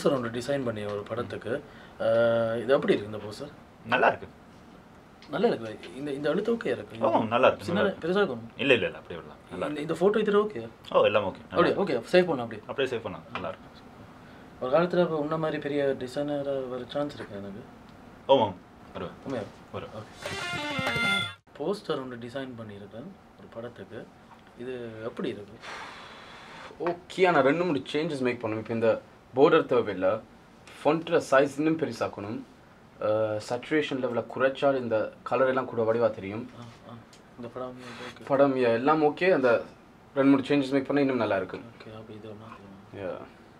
Poster ஒன்று design பண்ணி ஒரு படத்துக்கு அஹ், இது எப்படி இருக்கு இந்த போஸ்டர் நல்லா இருக்கு நல்லா இருக்கு இந்த இந்த அழுத்து ஓகே இருக்கு ஓ நல்லா இருக்கு சின்ன நல்லா இருக்கு. பெருசாக இருக்கும் இல்ல இல்ல இல்ல அப்படியே விடலாம் நல்லா இந்த இந்த ஃபோட்டோ இது ஓகே இருக்கு ஓ எல்லாம் ஓகே அப்படியே ஓகே சேவ் பண்ணலாம் அப்படியே அப்படியே சேவ் பண்ணலாம் நல்லா இருக்கு ஒரு காலத்தில் இப்போ உன்ன மாதிரி பெரிய டிசைனராக வர சான்ஸ் இருக்கு எனக்கு ஓமாம் வருவேன் உண்மையா வரும் ஓகே போஸ்டர் ஒன்று டிசைன் பண்ணியிருக்கேன் ஒரு படத்துக்கு இது எப்படி இருக்கு ஓகே நான் ரெண்டு மூணு சேஞ்சஸ் மேக் பண்ணணும் இப்போ இந்த border தேவையில்லை ஃபொண்ட்டோட சைஸ் இன்னும் பெருசாக்கணும் சச்சுரேஷன் லெவலில் குறைச்சால் இந்த கலர் எல்லாம் கூட வடிவாக தெரியும் ஆ ஆ இந்த படம் ஓகே படம் yeah, எல்லாம் ஓகே அந்த ரெண்டு மூணு சேஞ்சஸ் மேக் பண்ணால் இன்னும் நல்லா இருக்கும் ஓகே அப்போ இதை மாற்றலாம் Yeah.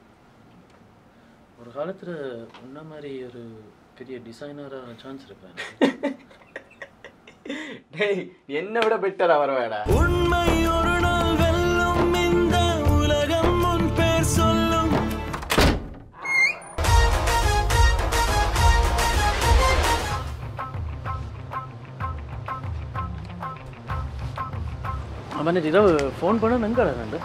ஒரு காலத்தில் உன்ன மாதிரி ஒரு பெரிய டிசைனராக சான்ஸ் இருக்கா எனக்கு? டேய் என்னை விட பெட்டரா வரவேடா உண்மை ஒரு நாள் வெல்லும் இந்த உலகம் உன் பேர் சொல்லும் அவன் இரவு ஃபோன் பண்ண எங்கே கண்டு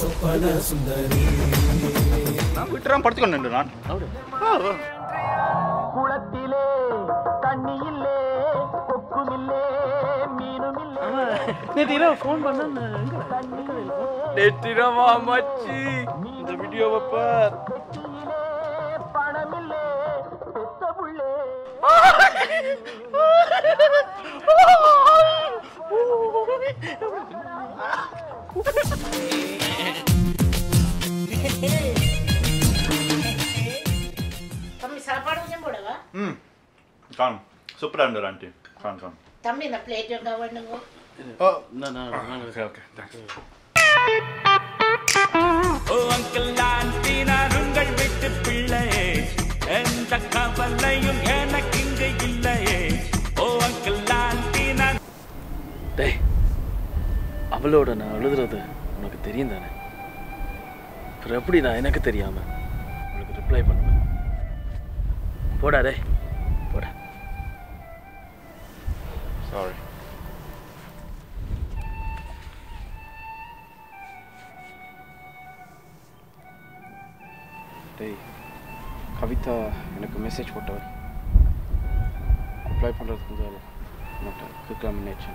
நான் விட்டுறான் படுத்துக்கொண்டு நான் அப்படி குளத்திலே தண்ணி இல்லே கொக்கும் இல்லே மீனும் இல்லே நேற்று இரவு ஃபோன் பண்ண எங்கே நெட்டிரமா மச்சி இந்த வீடியோவை பார் பெட்டியிலே பணம் இல்லே பெத்த புள்ளே தம்பி சாப்பாடு கொஞ்சம் போடவா ம் காணும் சூப்பராக இருந்தது ஆண்டி காணும் காணும் தம்பி இந்த பிளேட் எங்க வேணுங்க ஓ நான் நான் நான் ஓகே ஓகே தேங்க்ஸ் ஓ அங்கிள் ஆண்டி நான் உங்கள் வீட்டு பிள்ளையே எந்த கவலையும் எனக்கு இங்கு இல்லையே ஓ அங்கிள் ஆண்டி நான் டேய் அவளோட நான் எழுதுறது உனக்கு தெரியும் தானே அப்புறம் எப்படி நான் எனக்கு தெரியாம உனக்கு ரிப்ளை பண்ணுவேன் போடா டேய் போடா சாரி டேய் கவிதா எனக்கு மெசேஜ் போட்டவர் அப்ளை பண்ணுறதுக்கு கொஞ்சம் மட்டும் கேட்கலாம் நினைச்சேன்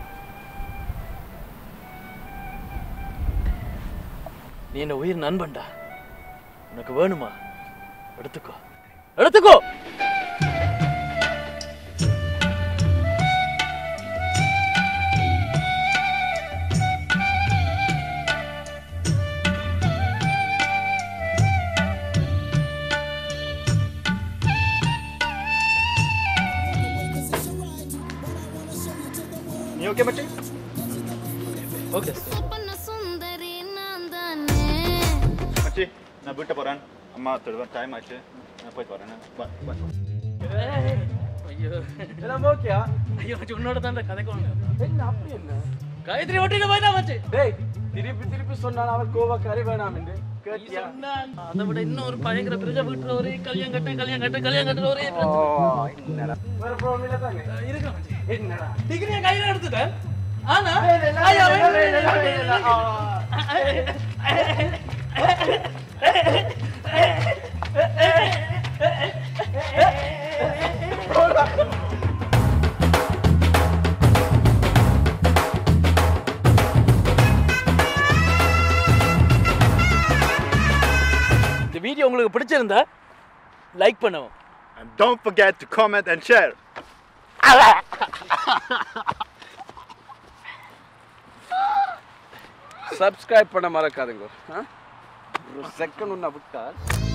நீ என்ன உயிர் நண்பன்டா உனக்கு வேணுமா எடுத்துக்கோ எடுத்துக்கோ நீ ஓகே மச்சி ஓகே சொப்பன சுந்தரி நான் தானே மச்சி நான் வீட்டை போகிறேன் அம்மா தொடுவேன் டைம் ஆச்சு நான் போயிட்டு வரேன் பாய் பாய் ஐயோ எல்லாம் ஓகேயா ஐயோ மச்சி, உன்னோட தான் கதைக்கு என்ன அப்படி என்ன காயத்ரி ஒட்டிட்டு போயிட்டா மச்சி டேய் திருப்பி திருப்பி சொன்னால் அவள் கோவக்காரி வேணாம் என்று கேட்டியா அதை விட இன்னும் ஒரு பயங்கர பிரஜா வீட்டுல ஒரே கல்யாணம் கட்டு கல்யாணம் கட்டு கல்யாணம் கட்டு ஒரே ஓ என்னடா வேற ப்ராப்ளம் இல்லை தானே இருக்கு மச்சி என்னடா டிகிரியை கையில எடுத்துட்டேன் ஆனா இந்த வீடியோ உங்களுக்கு பிடிச்சிருந்தா லைக் பண்ணுவோம் And don't forget to comment and share. Subscribe பண்ண மறக்காதுங்க ஆ? ஒரு செகண்ட் ஒன்று விட்டா